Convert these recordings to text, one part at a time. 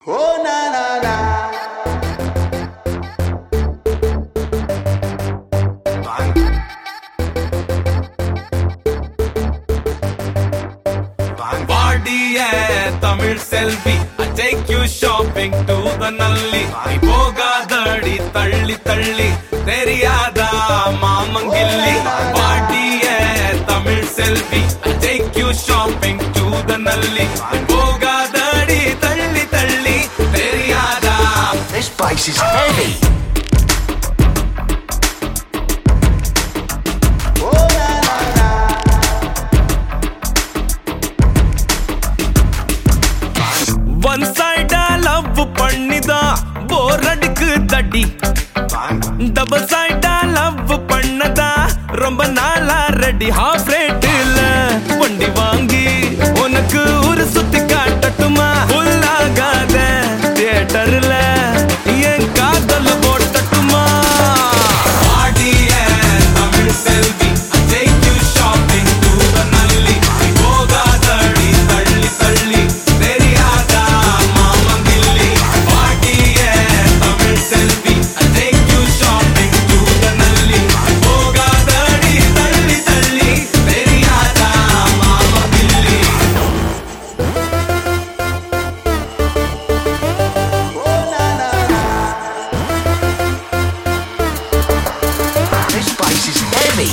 Oh na na na. பாடிய தமிழ் செல்வி I take you shopping to the நல்லி நீ போகாதடி தள்ளி தள்ளி தெரியாதா மாமங்கில்லி பாடிய தமிழ் செல்வி I take you shopping to the நல்லி நீ போகாதடி தள்ளி தள்ளி தெரியாதா This place is heavy. Oh na na na. One சைடா லவ் பண்ணிதான் போர் அடிக்கு தடி டபுள் சைடா லவ் பண்ணதா ரொம்ப நாளா ரெடி ஹாஃப் ரேட்டுல வண்டி வாங்கி உனக்கு ஒரு சுத்தி காட்டட்டுமா புல்லாகாத தியேட்டர்ல என் காதல் போட்டட்டுமா ஆடிய தமிழ் செல்வி take you shopping to the நல்லி போகாதடி தள்ளி தள்ளி தெரியாதா மாமங்கில்லி பாடிய தமிழ் செல்வி take you shopping to the நல்லி போகாதடி தள்ளி தள்ளி தெரியாதா மாமங்கில்லி Oh na na na. This place is heavy.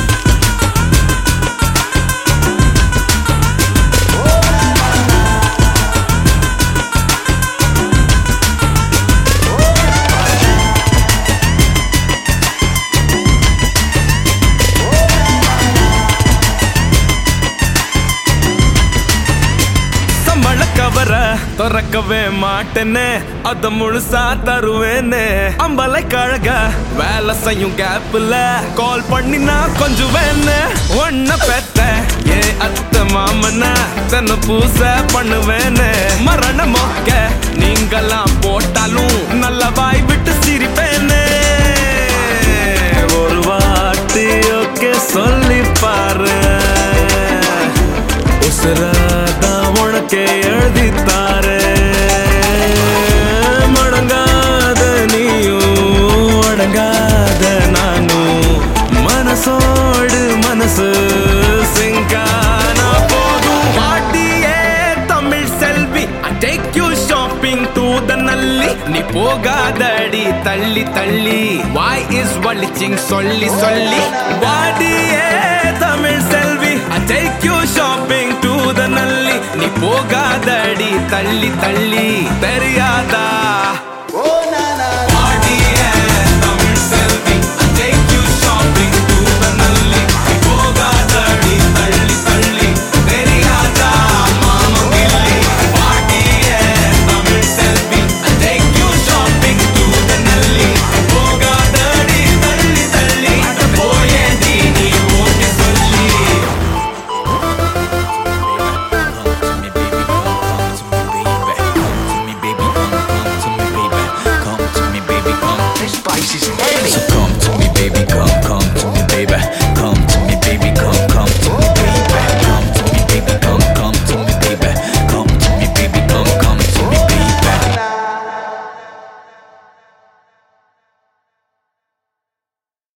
சம்பள கவர திறக்கவே மாட்டேன்னு அத முழுசா தருவேன்னு அம்பலை கழக வேலை செய்யும் கேப்ல கால் பண்ணி நான் கொஞ்சம் வேணு ஒன்ன பெத்த ஏ அத்த மாமனா தன்னை பூச பண்ணுவேன்னு மரண மொக்க நீங்கெல்லாம் போட்டாலும் நல்ல வாய் விட்டு சிரிப்பேன்னு ஒரு வாட்டி ஓகே சொல்லி பாரு உசுராதான் உனக்கே எழுதித்தாரே மடங்காத நீயும் அடங்காத நானும் மனசோடு மனசு சிங்கானா போதும் பாட்டியே Tamil Selvi take you shopping to the Nalli நீ போகாதடி தள்ளி தள்ளி வாய் இஸ் வலிச்சிங் சொல்லி சொல்லி வாடியே Tamil Selvi take you shopping to the Nalli நீ போகாதடி தள்ளி தள்ளி தெரி